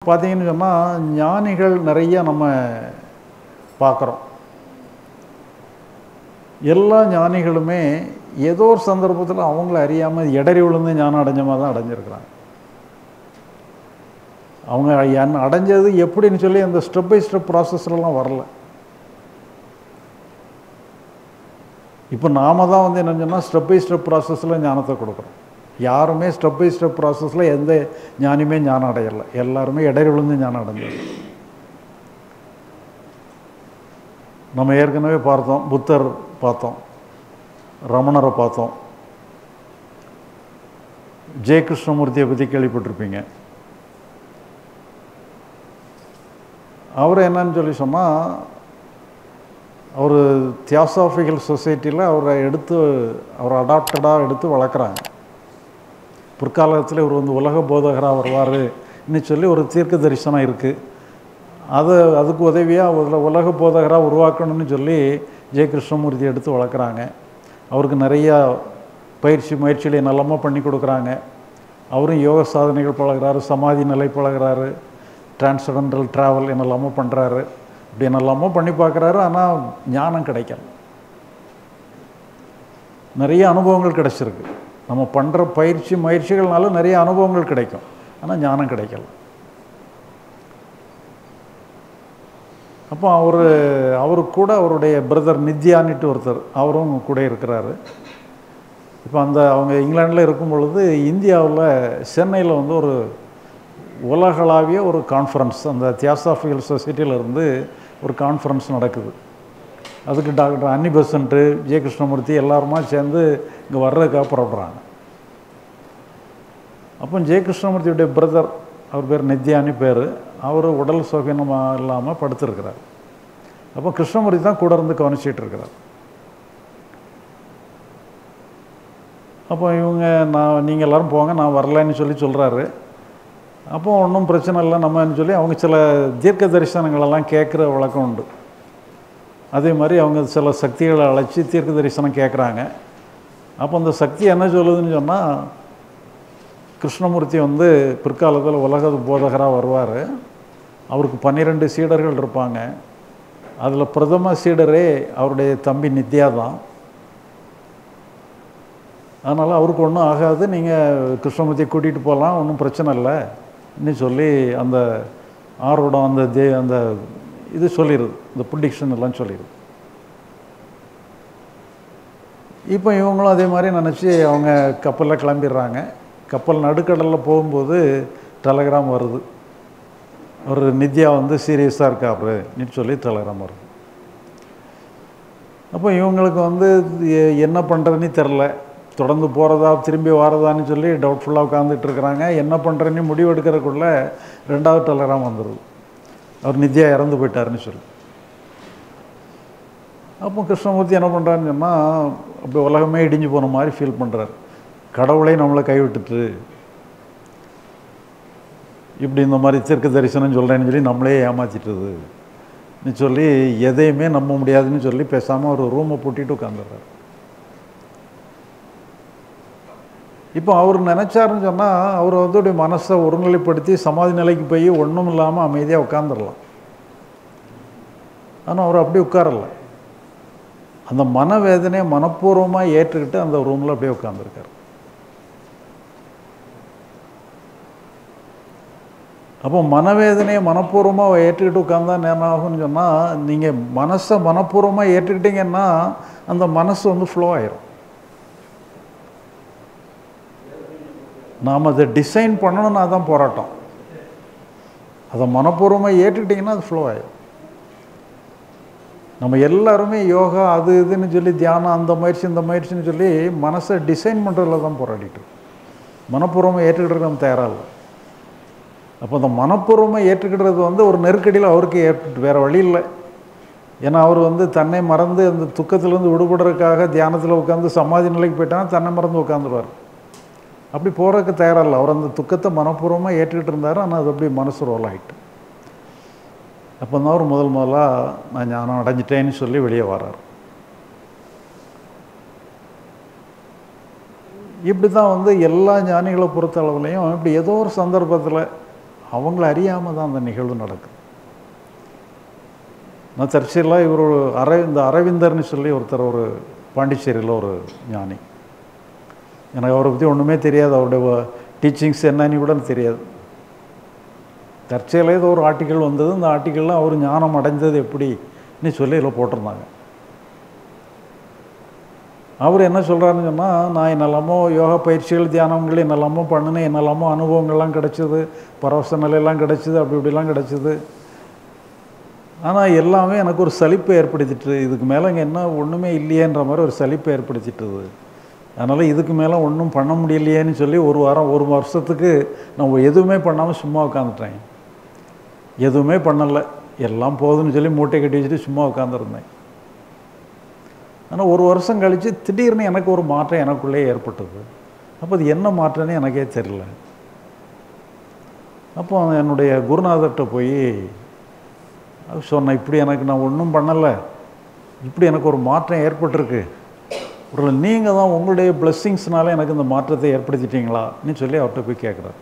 பார்த்தீங்கன்னு சொன்னால் ஞானிகள் நிறைய நம்ம பார்க்குறோம் எல்லா ஞானிகளுமே ஏதோ ஒரு சந்தர்ப்பத்தில் அவங்கள அறியாமல் இடறி விழுந்து ஞானம் அடைஞ்ச மாதிரி தான் அடைஞ்சிருக்கிறாங்க அவங்க என் அடைஞ்சது எப்படின்னு சொல்லி அந்த ஸ்டெப் பை ஸ்டெப் ப்ராசஸ்லலாம் வரல இப்போ நாம தான் வந்து என்ன சொன்னால் ஸ்டெப் பை ஸ்டெப் ப்ராசஸில் ஞானத்தை கொடுக்குறோம் யாருமே ஸ்டெப் பை ஸ்டெப் ப்ராசஸில் எந்த ஞானியுமே ஞானம் அடையலை எல்லாருமே இடறி விழுந்து ஞானம் அடைஞ்சது நம்ம ஏற்கனவே பார்த்தோம் புத்தர் பார்த்தோம் ரமணரை பார்த்தோம் ஜெய கிருஷ்ணமூர்த்தியை பற்றி கேள்விப்பட்டிருப்பீங்க அவர் என்னன்னு சொல்லி சொன்னால் அவர் தியாசாஃபிக்கல் சொசைட்டியில் அவரை எடுத்து அவரை அடாப்டடாக எடுத்து வளர்க்குறாங்க பிற்காலத்தில் இவர் வந்து உலக போதகராக வருவார்னு சொல்லி ஒரு தீர்க்க தரிசனம் இருக்குது அது அதுக்கு உதவியாக அதில் உலக போதகராக உருவாக்கணும்னு சொல்லி ஜெய கிருஷ்ணமூர்த்தி எடுத்து வளர்க்குறாங்க அவருக்கு நிறையா பயிற்சி முயற்சிகளை நல்லமா பண்ணி கொடுக்குறாங்க அவரும் யோக சாதனைகள் பழகுறாரு சமாதி நிலை பழகுறாரு டிரான்ஸ்டெண்டல் ட்ராவல் என்னெல்லாமோ பண்ணுறாரு இப்படி என்னெல்லாமோ பண்ணி பார்க்குறாரு ஆனால் ஞானம் கிடைக்கல நிறைய அனுபவங்கள் கிடைச்சிருக்கு நம்ம பண்ணுற பயிற்சி முயற்சிகள்னால நிறைய அனுபவங்கள் கிடைக்கும் ஆனால் ஞானம் கிடைக்கல அப்போ அவர் அவரு கூட அவருடைய பிரதர் நித்யானிட்டு ஒருத்தர் அவரும் கூட இருக்கிறாரு இப்போ அந்த அவங்க இங்கிலாண்டில் இருக்கும் பொழுது இந்தியாவில் சென்னையில் வந்து ஒரு உலகளாவிய ஒரு கான்ஃபரன்ஸ் அந்த தியாசாஃபிக்கல் சொசைட்டியில் இருந்து ஒரு கான்ஃபரன்ஸ் நடக்குது அதுக்கு டாக்டர் அன்னி பெசன்ட்டு ஜெய கிருஷ்ணமூர்த்தி எல்லாருமா சேர்ந்து இங்கே வர்றதுக்காக புறப்படுறாங்க அப்போ ஜெய கிருஷ்ணமூர்த்தியுடைய பிரதர் அவர் பேர் நித்யானி பேர் அவர் உடல் சுகனமாக இல்லாமல் படுத்திருக்கிறார் அப்போ கிருஷ்ணமூர்த்தி தான் கூட இருந்து கவனிச்சிட்டு இருக்கிறார் அப்போ இவங்க நான் நீங்கள் எல்லோரும் போங்க நான் வரலைன்னு சொல்லி சொல்கிறாரு அப்போ ஒன்றும் பிரச்சனை இல்லை நம்மன்னு சொல்லி அவங்க சில தீர்க்க தரிசனங்களெல்லாம் கேட்குற வழக்கம் உண்டு அதே மாதிரி அவங்க சில சக்திகளை அழைச்சி தீர்க்க தரிசனம் கேட்குறாங்க அப்போ அந்த சக்தி என்ன சொல்லுதுன்னு சொன்னால் கிருஷ்ணமூர்த்தி வந்து பிற்காலத்தில் உலக போதகராக வருவார் அவருக்கு பன்னிரெண்டு சீடர்கள் இருப்பாங்க அதில் பிரதம சீடரே அவருடைய தம்பி நித்யா தான் அதனால் அவருக்கு ஒன்றும் ஆகாது நீங்கள் கிருஷ்ணமூர்த்தியை கூட்டிகிட்டு போகலாம் ஒன்றும் பிரச்சனை இல்லை இன்னும் சொல்லி அந்த ஆரோடம் அந்த தே அந்த இது சொல்லிடுது இந்த ப்ரிடிக்ஷன் எல்லாம் சொல்லிடுது இப்போ இவங்களும் அதே மாதிரி நினச்சி அவங்க கப்பலில் கிளம்பிடுறாங்க கப்பல் நடுக்கடலில் போகும்போது டெலகிராம் வருது ஒரு நித்யா வந்து சீரியஸாக இருக்காப்புன்னு சொல்லி டெலகிராம் வருது அப்போ இவங்களுக்கு வந்து எ- என்ன பண்ணுறதுன்னு தெரில தொடர்ந்து போகிறதா திரும்பி வரதான்னு சொல்லி டவுட்ஃபுல்லாக உட்காந்துட்டு இருக்கிறாங்க என்ன பண்ணுறேன்னு முடிவு எடுக்கிறதுக்குள்ள ரெண்டாவது டெலகிராம் வந்துடுது அவர் நித்யா இறந்து போயிட்டாருன்னு சொல்லி அப்போ கிருஷ்ணமூர்த்தி என்ன பண்ணுறாருன்னு சொன்னால் அப்படி உலகமே இடிஞ்சு போன மாதிரி ஃபீல் பண்ணுறாரு கடவுளே நம்மளை கைவிட்டுட்டு இப்படி இந்த மாதிரி தீர்க்க தரிசனம் சொல்கிறேன்னு சொல்லி நம்மளே ஏமாத்திட்டுது ன்னு சொல்லி எதையுமே நம்ப முடியாதுன்னு சொல்லி பேசாமல் ஒரு ரூமை பூட்டிட்டு உட்காந்துடுறாரு இப்போ அவர் நினச்சாருன்னு சொன்னால் அவர் வந்து அப்படி மனசை ஒருநிலைப்படுத்தி சமாதி நிலைக்கு போய் ஒன்றும் இல்லாமல் அமைதியாக உட்காந்துடலாம் ஆனால் அவர் அப்படி உட்காரல அந்த மனவேதனையை மனப்பூர்வமாக ஏற்றுக்கிட்டு அந்த ரூமில் அப்படியே உட்காந்துருக்காரு அப்போ மனவேதனையை மனப்பூர்வமாக ஏற்றுக்கிட்டு உட்காந்தா என்ன ஆகும்னு சொன்னால் நீங்கள் மனசை மனப்பூர்வமாக ஏற்றுக்கிட்டீங்கன்னா அந்த மனசு வந்து ஃப்ளோ ஆயிரும் நாம் அதை டிசைன் பண்ணணும்னா தான் போராட்டம் அதை மனப்பூர்வமாக ஏற்றுக்கிட்டிங்கன்னா அது ஃப்ளோ ஆயிரும் நம்ம எல்லாருமே யோகா அது இதுன்னு சொல்லி தியானம் அந்த முயற்சி இந்த முயற்சின்னு சொல்லி மனசை டிசைன் பண்ணுறதுல தான் போராடிட்டு இருக்கோம். மனப்பூர்வமாக ஏற்றுக்கிட்டு நம்ம தயாராக இல்லை அப்போ அந்த மனப்பூர்வமாக ஏற்றுக்கிடுறது வந்து ஒரு நெருக்கடியில் அவருக்கு ஏற்று வேறு வழி இல்லை ஏன்னா அவர் வந்து தன்னை மறந்து அந்த துக்கத்திலேருந்து விடுபடுறதுக்காக தியானத்தில் உட்காந்து சமாதி நிலைக்கு போயிட்டாங்கன்னா தன்னை மறந்து உட்காந்துருவார் அப்படி போகிறதுக்கு தயாராக இல்லை அவர் அந்த துக்கத்தை மனப்பூர்வமாக ஏற்றுக்கிட்டு இருந்தார் ஆனால் அது அப்படியே மனசு ரோல் ஆகிட்டு அப்போ தான் அவர் முதல் முதலாக நான் ஞானம் அடைஞ்சிட்டேன்னு சொல்லி வெளியே வரார் இப்படி தான் வந்து எல்லா ஞானிகளை பொறுத்த அளவுலையும் இப்படி ஏதோ ஒரு சந்தர்ப்பத்தில் அவங்கள அறியாமல் தான் அந்த நிகழ்வு நடக்குது நான் தற்செயலாக இவர் ஒரு அர இந்த அரவிந்தர்னு சொல்லி ஒருத்தர் ஒரு பாண்டிச்சேரியில் ஒரு ஞானி எனக்கு அவரை பற்றி ஒன்றுமே தெரியாது அவருடைய டீச்சிங்ஸ் என்னன்னு கூட எனக்கு தெரியாது தற்செயலாக ஏதோ ஒரு ஆர்டிக்கல் வந்தது இந்த ஆர்டிக்கலில் அவர் ஞானம் அடைந்தது எப்படின்னு சொல்லி இதில் போட்டிருந்தாங்க அவர் என்ன சொல்கிறாருன்னு சொன்னால் நான் என்னெல்லாமோ யோகா பயிற்சிகள் தியானங்கள் என்னெல்லாமோ பண்ணினேன் என்னெல்லாமோ அனுபவங்கள்லாம் கிடச்சிது பரவச நிலையெல்லாம் கிடச்சிது அப்படி இப்படிலாம் கிடச்சிது ஆனால் எல்லாமே எனக்கு ஒரு சலிப்பை ஏற்படுத்திட்டு இதுக்கு மேலே இங்கே என்ன ஒன்றுமே இல்லையேன்ற மாதிரி ஒரு சலிப்பை ஏற்படுத்திட்டுது அதனால் இதுக்கு மேலே ஒன்றும் பண்ண முடியலையேன்னு சொல்லி ஒரு வாரம் ஒரு வருஷத்துக்கு நான் எதுவுமே பண்ணாமல் சும்மா உட்காந்துட்டேன் எதுவுமே பண்ணலை எல்லாம் போதும்னு சொல்லி மூட்டை கட்டி வச்சுட்டு சும்மா உட்காந்துருந்தேன் ஆனால் ஒரு வருஷம் கழித்து திடீர்னு எனக்கு ஒரு மாற்றம் எனக்குள்ளே ஏற்பட்டது அப்போ அது என்ன மாற்றம்னு எனக்கே தெரியல அப்போ என்னுடைய குருநாதர்கிட்ட போய் சொன்னேன் இப்படி எனக்கு நான் ஒன்றும் பண்ணலை இப்படி எனக்கு ஒரு மாற்றம் ஏற்பட்டிருக்கு ஒரு நீங்கள் தான் உங்களுடைய பிளெஸ்ஸிங்ஸ்னால எனக்கு இந்த மாற்றத்தை ஏற்படுத்திட்டீங்களான்னு சொல்லி அவர்கிட்ட போய் கேட்குறாரு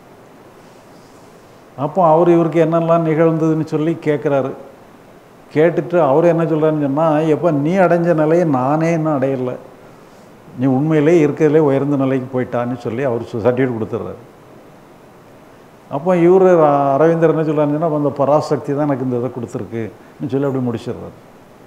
அப்போ அவர் இவருக்கு என்னெல்லாம் நிகழ்ந்ததுன்னு சொல்லி கேட்குறாரு கேட்டுட்டு அவர் என்ன சொல்கிறாருன்னு சொன்னால் எப்போ நீ அடைஞ்ச நிலையை நானே இன்னும் அடையலை நீ உண்மையிலே இருக்கிறதுலே உயர்ந்த நிலைக்கு போயிட்டான்னு சொல்லி அவர் சர்டிஃபிகேட் கொடுத்துட்றாரு அப்போ இவர் அரவிந்தர் என்ன சொல்கிறாருன்னா அந்த பராசக்தி தான் எனக்கு இந்த இதை கொடுத்துருக்குன்னு சொல்லி அப்படி முடிச்சிடுறாரு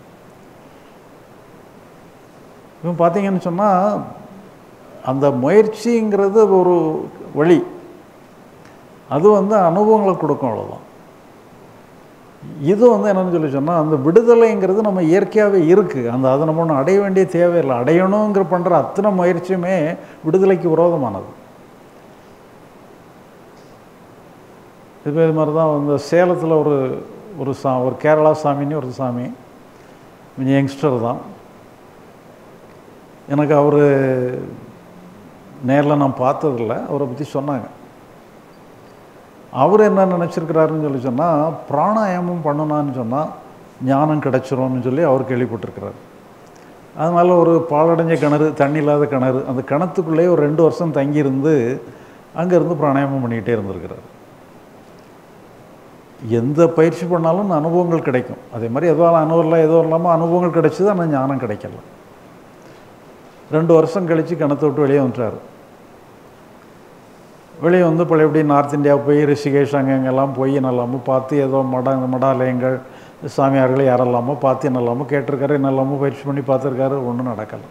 இப்போ பார்த்தீங்கன்னு சொன்னால் அந்த முயற்சிங்கிறது ஒரு வழி அது வந்து அனுபவங்களை கொடுக்கும் அவ்வளோதான் இது வந்து என்னென்னு சொல்லி சொன்னால் அந்த விடுதலைங்கிறது நம்ம இயற்கையாகவே இருக்குது அந்த அதை நம்ம ஒன்று அடைய வேண்டிய தேவையில்லை அடையணுங்கிற பண்ணுற அத்தனை முயற்சியுமே விடுதலைக்கு விரோதமானது இது இது மாதிரி தான் இந்த சேலத்தில் ஒரு ஒரு சா ஒரு கேரளா சாமின்னு ஒரு சாமி கொஞ்சம் யங்ஸ்டர் தான் எனக்கு அவர் நேரில் நான் பார்த்ததில்ல அவரை பற்றி சொன்னாங்க அவர் என்ன நினச்சிருக்கிறாருன்னு சொல்லி சொன்னால் பிராணாயாமம் பண்ணனான்னு சொன்னால் ஞானம் கிடச்சிரும்னு சொல்லி அவர் கேள்விப்பட்டிருக்கிறார் அதனால் ஒரு பாலடைஞ்ச கிணறு தண்ணி இல்லாத கிணறு அந்த கிணத்துக்குள்ளேயே ஒரு ரெண்டு வருஷம் தங்கியிருந்து அங்கேருந்து பிராணாயாமம் பண்ணிக்கிட்டே இருந்திருக்கிறார் எந்த பயிற்சி பண்ணாலும் அனுபவங்கள் கிடைக்கும் அதே மாதிரி எதுவும் அனுபவம் இல்லை எதுவும் இல்லாமல் அனுபவங்கள் கிடைச்சிது ஆனால் ஞானம் கிடைக்கல ரெண்டு வருஷம் கழித்து கிணத்தை விட்டு வெளியே வந்துட்டார் வெளியே வந்து பழையபடி நார்த் இந்தியா போய் ரிஷிகேஷ் அங்கங்கெல்லாம் போய் நல்லாமல் பார்த்து ஏதோ மட மடாலயங்கள் சாமியார்களை யாரெல்லாமோ பார்த்து என்னெல்லாமோ கேட்டிருக்காரு என்னெல்லாமோ பயிற்சி பண்ணி பார்த்துருக்காரு ஒன்றும் நடக்கலை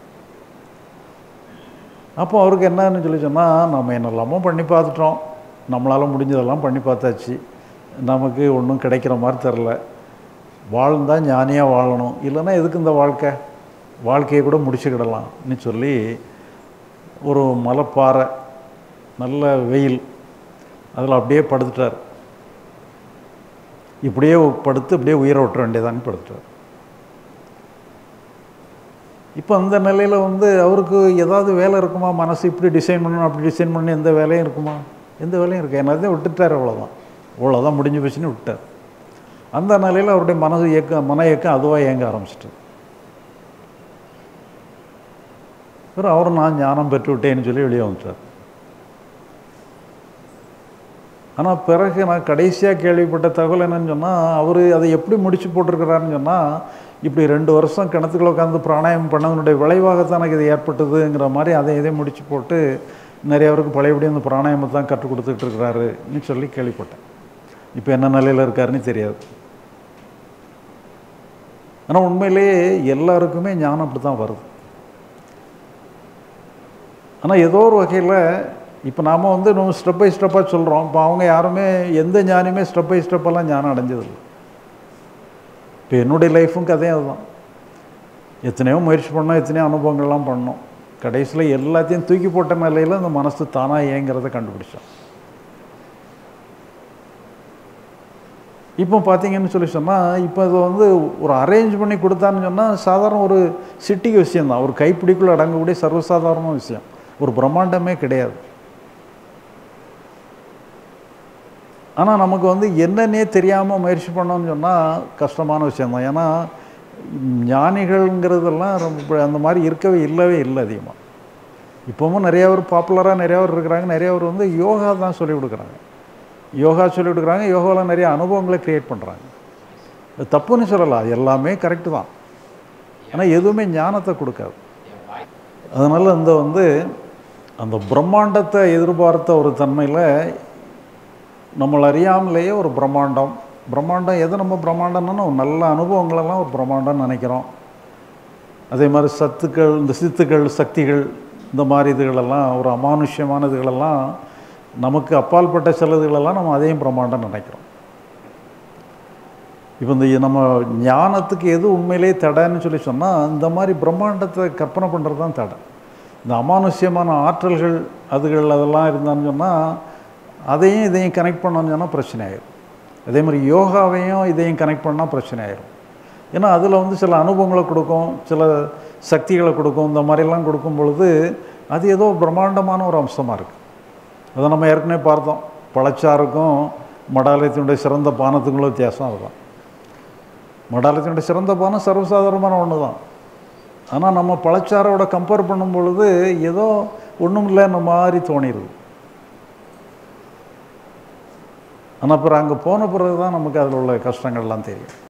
அப்போ அவருக்கு என்னன்னு சொல்லி சொன்னால் நம்ம என்னெல்லாமோ பண்ணி பார்த்துட்டோம் நம்மளால் முடிஞ்சதெல்லாம் பண்ணி பார்த்தாச்சு நமக்கு ஒன்றும் கிடைக்கிற மாதிரி தெரில வாழ்ந்தால் ஞானியாக வாழணும் இல்லைன்னா எதுக்கு இந்த வாழ்க்கை வாழ்க்கையை கூட முடிச்சுக்கிடலாம்னு சொல்லி ஒரு மலைப்பாறை நல்ல வெயில் அதில் அப்படியே படுத்துட்டார் இப்படியே படுத்து அப்படியே உயிரை விட்டுற வேண்டியதான்னு படுத்துட்டார் இப்போ அந்த நிலையில் வந்து அவருக்கு ஏதாவது வேலை இருக்குமா மனசு இப்படி டிசைன் பண்ணணும் அப்படி டிசைன் பண்ணணும் எந்த வேலையும் இருக்குமா எந்த வேலையும் இருக்கு என்னதையும் விட்டுட்டார் அவ்வளோதான் அவ்வளோதான் முடிஞ்சு போச்சுன்னு விட்டார் அந்த நிலையில் அவருடைய மனசு இயக்கம் மன இயக்கம் அதுவாக இயங்க ஆரம்பிச்சிட்டு அப்புறம் அவர் நான் ஞானம் பெற்று விட்டேன்னு சொல்லி வெளியே வந்துட்டார் ஆனால் பிறகு நான் கடைசியாக கேள்விப்பட்ட தகவல் என்னன்னு சொன்னால் அவர் அதை எப்படி முடிச்சு போட்டிருக்கிறாருன்னு சொன்னால் இப்படி ரெண்டு வருஷம் கிணத்துக்குள்ள உட்காந்து பிராணாயம் பண்ணதனுடைய விளைவாகத்தான் எனக்கு இது ஏற்பட்டதுங்கிற மாதிரி அதை இதை முடிச்சு போட்டு நிறைய பேருக்கு பழையபடி அந்த பிராணாயமத்தை தான் கற்றுக் கொடுத்துட்டு இருக்கிறாருன்னு சொல்லி கேள்விப்பட்டேன் இப்போ என்ன நிலையில் இருக்காருன்னு தெரியாது ஆனால் உண்மையிலேயே எல்லாருக்குமே ஞானம் அப்படி தான் வருது ஆனால் ஏதோ ஒரு வகையில் இப்போ நாம் வந்து நம்ம ஸ்டெப் பை ஸ்டெப்பாக சொல்கிறோம் இப்போ அவங்க யாருமே எந்த ஞானியுமே ஸ்டெப் பை ஸ்டெப்பெல்லாம் ஞானம் அடைஞ்சதில்லை இப்போ என்னுடைய லைஃப்பும் கதையும் அதுதான் எத்தனையோ முயற்சி பண்ணோம் எத்தனையோ அனுபவங்கள்லாம் பண்ணோம் கடைசியில் எல்லாத்தையும் தூக்கி போட்ட நிலையில் அந்த மனசு தானாக ஏங்கிறத கண்டுபிடிச்சோம் இப்போ பார்த்தீங்கன்னு சொல்லி சொன்னால் இப்போ இது வந்து ஒரு அரேஞ்ச் பண்ணி கொடுத்தான்னு சொன்னால் சாதாரண ஒரு சிட்டிக்கு விஷயந்தான் ஒரு கைப்பிடிக்குள்ளே அடங்கக்கூடிய சர்வசாதாரண விஷயம் ஒரு பிரம்மாண்டமே கிடையாது ஆனால் நமக்கு வந்து என்னன்னே தெரியாமல் முயற்சி பண்ணோம்னு சொன்னால் கஷ்டமான விஷயந்தான் ஏன்னா ஞானிகள்ங்கிறதெல்லாம் ரொம்ப அந்த மாதிரி இருக்கவே இல்லவே இல்லை அதிகமாக இப்போவும் நிறைய பேர் பாப்புலராக நிறைய பேர் இருக்கிறாங்க நிறைய பேர் வந்து யோகா தான் சொல்லி கொடுக்குறாங்க யோகா சொல்லிக் கொடுக்குறாங்க யோகாவில் நிறைய அனுபவங்களை க்ரியேட் பண்ணுறாங்க அது தப்புன்னு சொல்லலாம் அது எல்லாமே கரெக்டு தான் ஆனால் எதுவுமே ஞானத்தை கொடுக்காது அதனால் இந்த வந்து அந்த பிரம்மாண்டத்தை எதிர்பார்த்த ஒரு தன்மையில் நம்மளை அறியாமலேயே ஒரு பிரம்மாண்டம் பிரம்மாண்டம் எது நம்ம பிரம்மாண்டம்னா ஒரு நல்ல அனுபவங்களெல்லாம் ஒரு பிரம்மாண்டம்னு நினைக்கிறோம் அதே மாதிரி சத்துக்கள் இந்த சித்துக்கள் சக்திகள் இந்த மாதிரி இதுகளெல்லாம் ஒரு அமானுஷ்யமான இதுகளெல்லாம் நமக்கு அப்பால்பட்ட சிலதுகளெல்லாம் நம்ம அதையும் பிரம்மாண்டம் நினைக்கிறோம் இப்போ இந்த நம்ம ஞானத்துக்கு எது உண்மையிலே தடைன்னு சொல்லி சொன்னால் இந்த மாதிரி பிரம்மாண்டத்தை கற்பனை பண்ணுறது தான் தடை இந்த அமானுஷ்யமான ஆற்றல்கள் அதுகள் அதெல்லாம் இருந்தான்னு சொன்னால் அதையும் இதையும் கனெக்ட் பண்ணோன்னு சொன்னால் பிரச்சனை ஆயிடும் அதே மாதிரி யோகாவையும் இதையும் கனெக்ட் பண்ணால் பிரச்சனை ஆயிடும் ஏன்னா அதில் வந்து சில அனுபவங்களை கொடுக்கும் சில சக்திகளை கொடுக்கும் இந்த மாதிரிலாம் கொடுக்கும் பொழுது அது ஏதோ பிரம்மாண்டமான ஒரு அம்சமாக இருக்குது அதை நம்ம ஏற்கனவே பார்த்தோம் பழச்சாருக்கும் மடாலயத்தினுடைய சிறந்த பானத்துக்குள்ள வித்தியாசம் அதுதான் மடாலயத்தினுடைய சிறந்த பானம் சர்வசாதாரணமான ஒன்று தான் ஆனால் நம்ம பழச்சாரோட கம்பேர் பண்ணும் பொழுது ஏதோ ஒன்றும் இல்லைன்ற மாதிரி தோணிடுது ஆனால் அப்புறம் அங்கே போன பிறகு தான் நமக்கு அதில் உள்ள கஷ்டங்கள்லாம் தெரியும்